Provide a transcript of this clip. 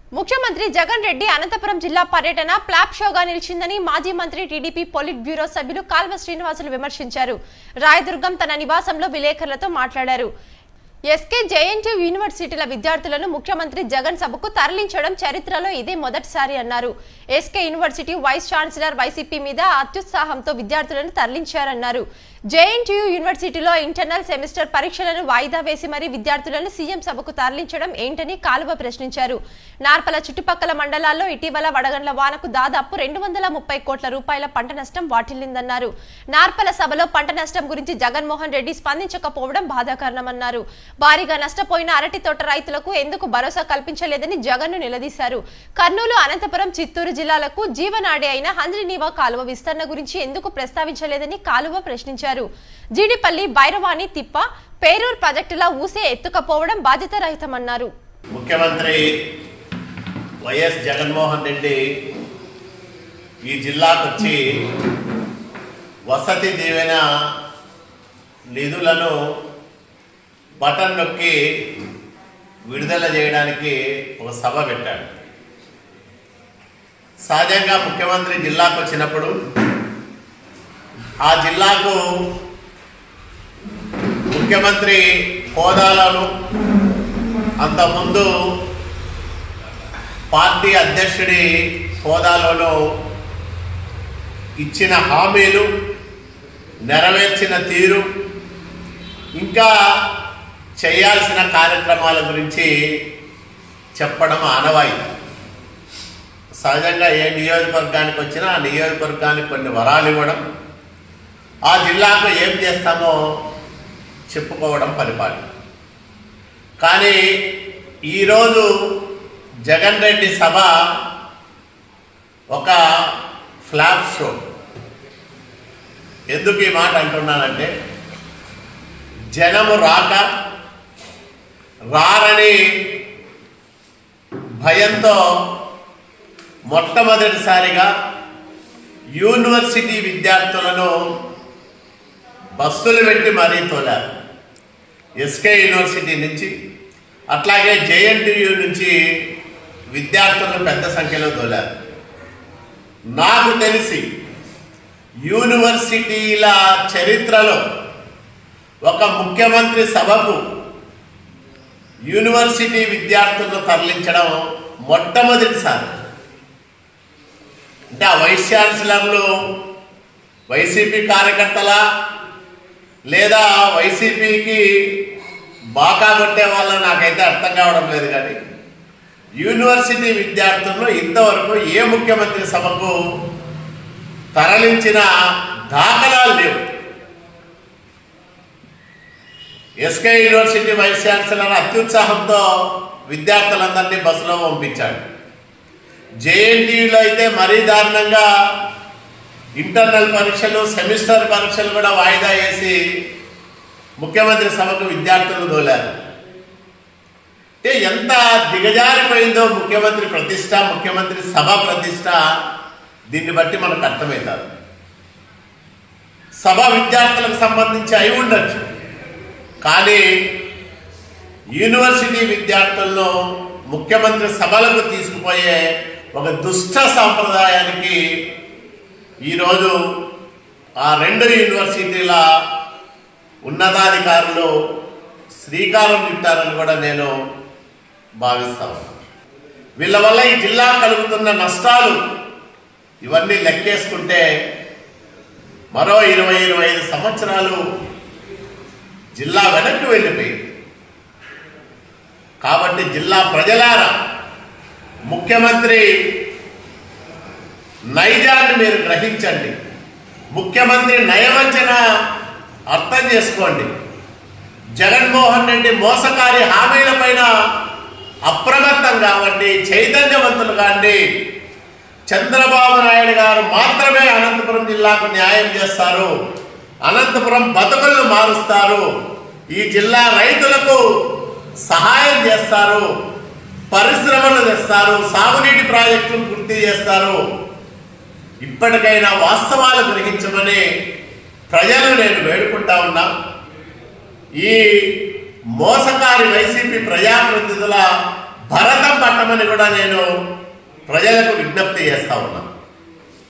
ముఖ్యమంత్రి జగన్ రెడ్డి అనంతపురం జిల్లా పర్యటన ప్లాప్ షోగా నిలిచిందని మాజీ మంత్రి టీడీపీ పొలిట్ బ్యూరో సభ్యులు కాల్వ శ్రీనివాసులు విమర్శించారు రాయదుర్గం తన నివాసంలో విలేకరులతో మాట్లాడారు ఎస్కే జేఎన్టీ యూనివర్సిటీల విద్యార్థులను ముఖ్యమంత్రి జగన్ సభకు తరలించడం చరిత్రలో ఇదే మొదటిసారి అన్నారు SK university vice chancellor YCP మీద అత్యుత్సాహంతో విద్యార్థులను తరలించారన్నారు జేఎన్టీయూ యూనివర్సిటీలో ఇంటర్నల్ సెమిస్టర్ పరీక్షలను వాయిదా వేసి మరీ విద్యార్థులను సీఎం సభకు తరలించడం ఏంటని కాలువ ప్రశ్నించారు నార్పల చుట్టుపక్కల మండలాల్లో ఇటీవల వడగండ్ల వానకు దాదాపు రెండు వందల ముప్పై కోట్ల రూపాయల పంట నష్టం వాటిల్లిందన్నారు నార్పల సభలో పంట నష్టం గురించి జగన్మోహన్ రెడ్డి స్పందించకపోవడం బాధాకరణమన్నారు భారీగా నష్టపోయిన అరటి తోట రైతులకు ఎందుకు భరోసా కల్పించలేదని జగన్ను నిలదీశారు కర్నూలు అనంతపురం చిత్తూరు జిల్లాలకు జీవనాడి అయిన హంద్రినీవా కాలువ విస్తరణ గురించి ఎందుకు ప్రస్తావించలేదని కాలువ ప్రశ్నించారు జీడిపల్లి భైరవాణి తిప్ప పేరూర్ ప్రాజెక్టుల ఊసే ఎత్తుకపోవడం బాధ్యత రహితమన్నారు ముఖ్యమంత్రి వైఎస్ జగన్మోహన్ రెడ్డి ఈ జిల్లాకు వచ్చి వసతి దీవెన నిధులను బటన్ నొక్కి విడుదల చేయడానికి ఒక సభ పెట్టాడు సహజంగా ముఖ్యమంత్రి జిల్లాకు వచ్చినప్పుడు ఆ జిల్లాకు ముఖ్యమంత్రి హోదాలను అంతకుముందు పార్టీ అధ్యక్షుడి హోదాలోనూ ఇచ్చిన హామీలు నెరవేర్చిన తీరు ఇంకా చేయాల్సిన కార్యక్రమాల గురించి చెప్పడం ఆనవాయితీ సహజంగా ఏ నియోజకవర్గానికి వచ్చినా ఆ నియోజకవర్గానికి కొన్ని వరాలు ఇవ్వడం ఆ జిల్లాకు ఏం చేస్తామో చెప్పుకోవడం పరిపాలన కానీ ఈరోజు జగన్ రెడ్డి సభ ఒక ఫ్లాప్ షో ఎందుకు ఈ మాట అంటున్నానంటే జనము రాక రారని భయంతో మొట్టమొదటిసారిగా యూనివర్సిటీ విద్యార్థులను బస్సులు పెట్టి మరీ తోలారు ఎస్కే యూనివర్సిటీ నుంచి అట్లాగే జేఎన్టీయూ నుంచి విద్యార్థులను పెద్ద సంఖ్యలో తోలారు నాకు తెలిసి యూనివర్సిటీల చరిత్రలో ఒక ముఖ్యమంత్రి సభకు యూనివర్సిటీ విద్యార్థులను తరలించడం మొట్టమొదటిసారి అంటే ఆ వైస్ ఛాన్సలర్లు వైసీపీ కార్యకర్తల లేదా వైసీపీకి బాకా కొట్టే వాళ్ళ నాకైతే అర్థం కావడం లేదు కానీ యూనివర్సిటీ విద్యార్థులను ఇంతవరకు ఏ ముఖ్యమంత్రి సభకు తరలించిన దాఖలాలు లేవు ఎస్కే యూనివర్సిటీ వైస్ ఛాన్సలర్ అత్యుత్సాహంతో విద్యార్థులందరినీ బస్సులో పంపించాడు జేఎన్టీయూలో అయితే మరీ దారుణంగా ఇంటర్నల్ పరీక్షలు సెమిస్టర్ పరీక్షలు కూడా వాయిదా వేసి ముఖ్యమంత్రి సభకు విద్యార్థులు దోలారు అంటే ఎంత దిగజారిపోయిందో ముఖ్యమంత్రి ప్రతిష్ట ముఖ్యమంత్రి సభ ప్రతిష్ట దీన్ని బట్టి మనకు అర్థమవుతుంది సభ విద్యార్థులకు సంబంధించి అయి ఉండొచ్చు కానీ యూనివర్సిటీ విద్యార్థులను ముఖ్యమంత్రి సభలకు తీసుకుపోయే ఒక దుష్ట సాంప్రదాయానికి ఈరోజు ఆ రెండు యూనివర్సిటీల ఉన్నతాధికారులు శ్రీకారం చుట్టారని కూడా నేను భావిస్తాను వీళ్ళ వల్ల ఈ జిల్లా కలుగుతున్న నష్టాలు ఇవన్నీ లెక్కేసుకుంటే మరో ఇరవై ఇరవై ఐదు సంవత్సరాలు జిల్లా వెనక్కి వెళ్ళిపోయింది కాబట్టి జిల్లా ప్రజలారా ముఖ్యమంత్రి నైజాన్ని మీరు గ్రహించండి ముఖ్యమంత్రి నయవంచన అర్థం చేసుకోండి జగన్మోహన్ రెడ్డి మోసకారి హామీలపైన అప్రమత్తం కావండి చైతన్యవంతులు కాండి చంద్రబాబు నాయుడు గారు మాత్రమే అనంతపురం జిల్లాకు న్యాయం చేస్తారు అనంతపురం బతుకులను మారుస్తారు ఈ జిల్లా రైతులకు సహాయం చేస్తారు పరిశ్రమలు తెస్తారు సాగునీటి ప్రాజెక్టులు పూర్తి చేస్తారు ఇప్పటికైనా వాస్తవాలు గ్రహించమని ప్రజలు నేను వేడుకుంటా ఉన్నా ఈ మోసకారి వైసీపీ ప్రజాప్రతినిధుల భరతం పట్టమని కూడా నేను ప్రజలకు విజ్ఞప్తి చేస్తా ఉన్నా